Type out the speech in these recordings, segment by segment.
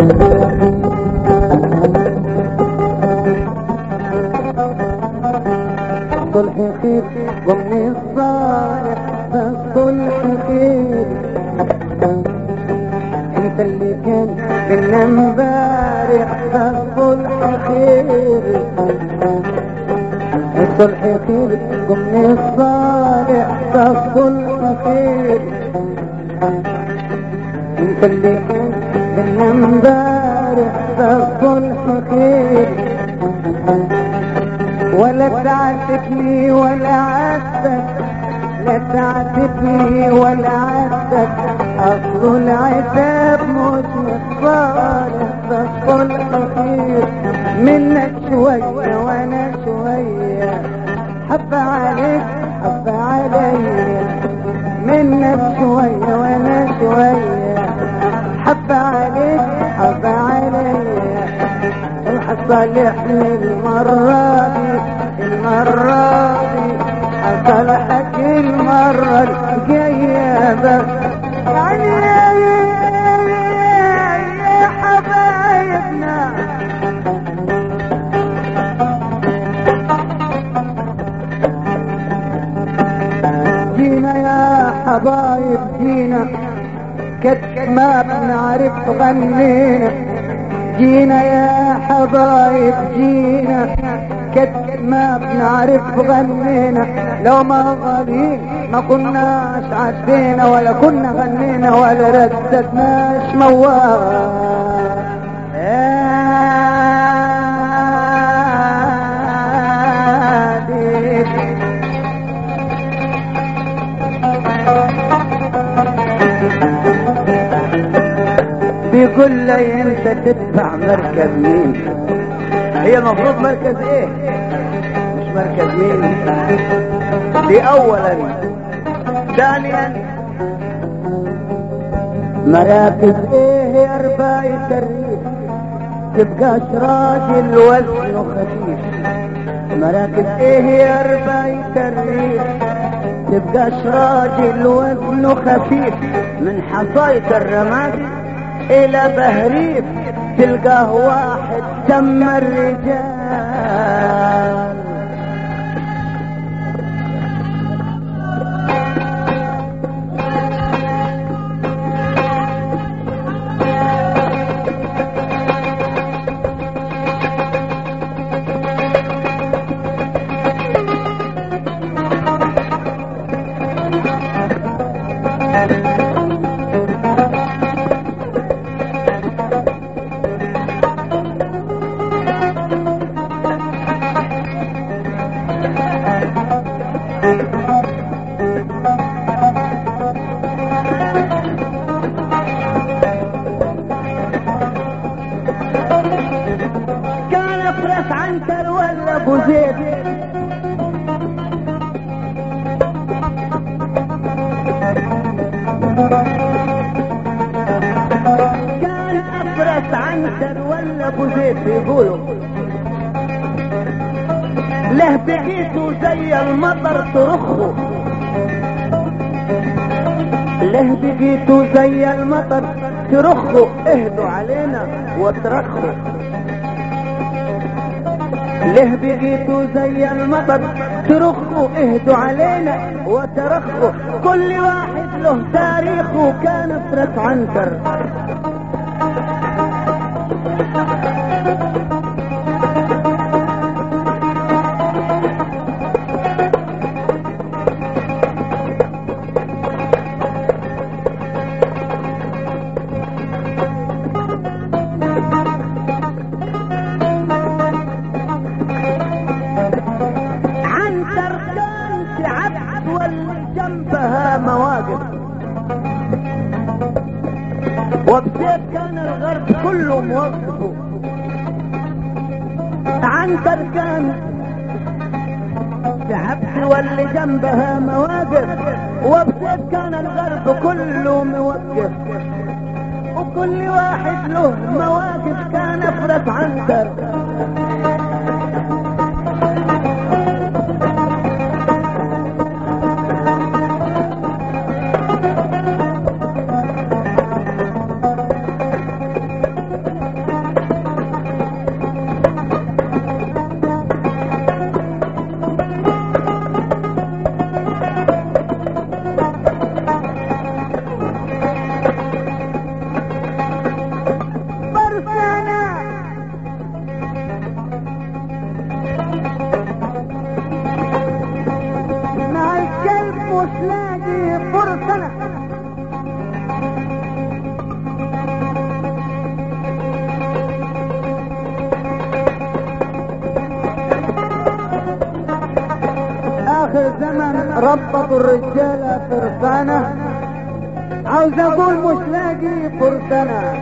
صلح خير ومن الصالح فالصلح خير انت اللي كان كنا امبارح فالصلح خير الصلح خير ومن الصالح فالصلح خير انت اللي كان كنا امبارح فالصلح خير ولا تعاتبني ولا عاتبك لا تعاتبني ولا عاتبك اصل العتاب مش مصالح فالصلح خير منك شوية وانا شوية حب عليك حب عليا منك شوية وانا شوية حب عليك حب عليا صالحني المرة دي المرة دي صالحك المرة الجاية بس يعني يا حبايبنا جينا يا حبايب جينا كتك ما بنعرف غنينا جينا يا حبايب جينا كد ما بنعرف غنينا لو ما غنينا ما كناش عدينا ولا كنا غنينا ولا رددناش موال بيقول لي انت تدفع مركز مين هي المفروض مركز ايه مش مركز مين دي اولا ثانيا مراكز ايه يا رباية الريف تبقاش راجل وزنه خفيف مراكز ايه يا رباية الريف تبقاش راجل وزنه خفيف من حصاية الرمادي الى بهريف تلقاه واحد دم الرجال كان افرس عنتر ولا ابو زيد كان افرس عنتر ولا ابو زيد بيقولوا له بقيته زي المطر ترخه له بقيته زي المطر ترخوا اهدوا علينا وترخوا له بقيتوا زي المطر ترخوا اهدوا علينا وترخوا كل واحد له تاريخه كان فرس عنتر عنتر كان تعبت واللي جنبها مواقف وبسيف كان الغرب كله موقفه عنتر كان تعبت واللي جنبها مواقف وبسيف كان الغرب كله موقف وكل واحد له مواقف كان افرس عنتر ربطوا الرجالة فرسانة عاوز اقول مش لاقي فرسانة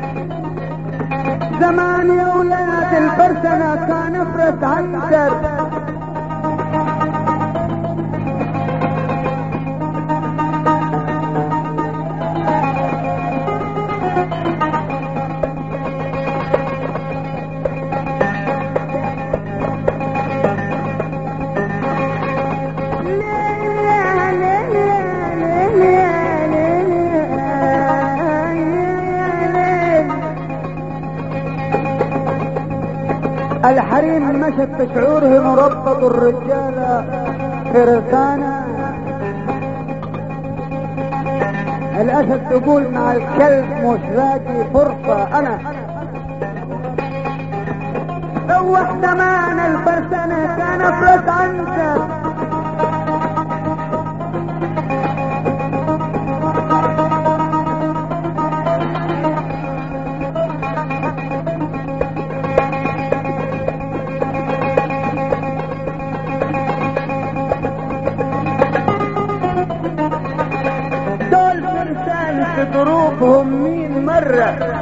زمان يا ولاد الفرسنة كان فرس عنتر الحريم مشت بشعورهم وربطوا الرجالة فرسانة الاسد تقول مع الكلب مش لاقي فرصة انا روح زمان الفرسانة كان فرس عنك دول فرسان في ظروفهم مين مرة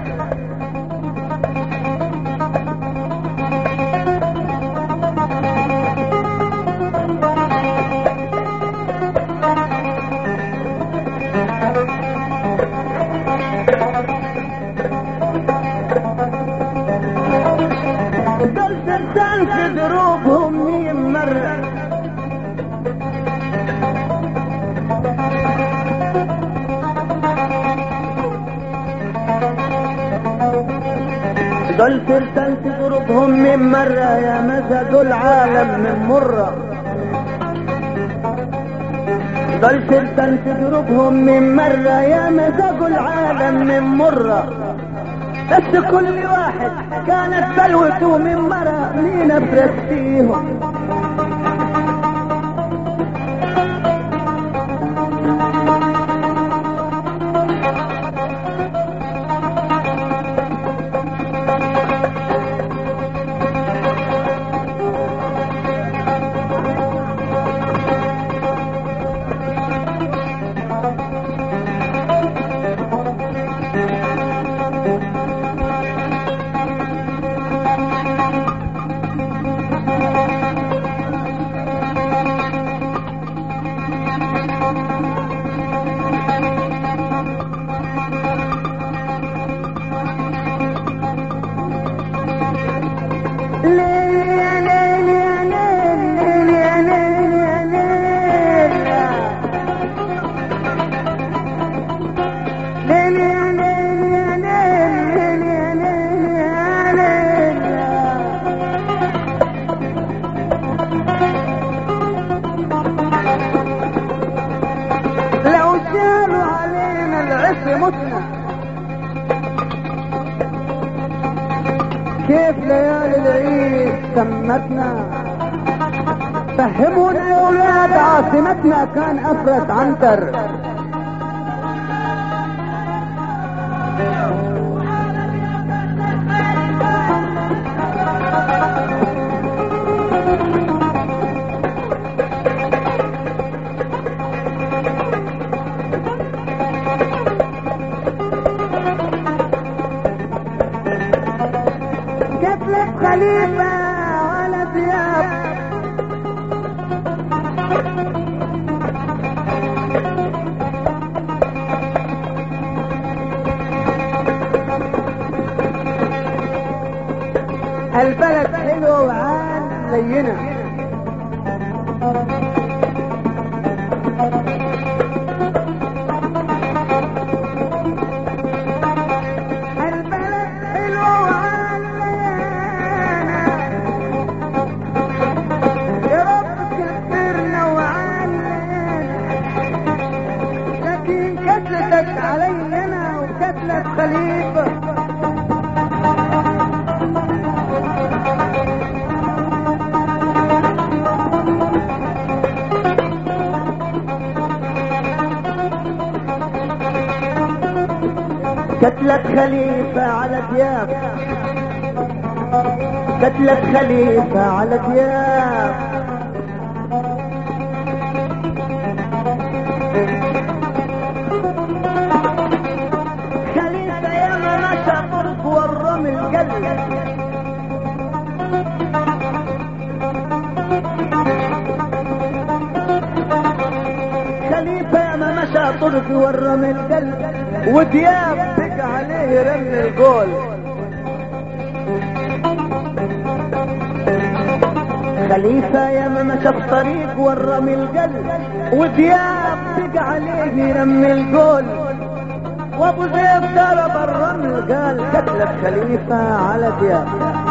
دول فرسان في ظروفهم مين مرة دول فرسان تضربهم من مرة يا مزج العالم من مرة دول فرسان تضربهم من مرة يا مزج العالم من مرة بس كل واحد كانت بلوته من مرة مين افرس فيهم لو شالوا علينا العز متنا كيف ليالي العيد سمتنا فهمونا يا ولاد عاصمتنا كان افرس عنتر قتلت خليفة ولا ثياب البلد حلوة وعال زينا البلد حلوة وعال زينا يا رب كبرنا وعلينا لكن كتلتك علينا وكتلت خليفة كتلت خليفة على دياب كتلت خليفة على دياب القلب خليفة يا ما مشى طرق ورم القلب ودياب بقى عليه رن القول خليفة يا ما مشى في طريق ورم القلب ودياب بقى عليه رم القول وابو زيد ضرب الرمل قال قتلت خليفة على دياب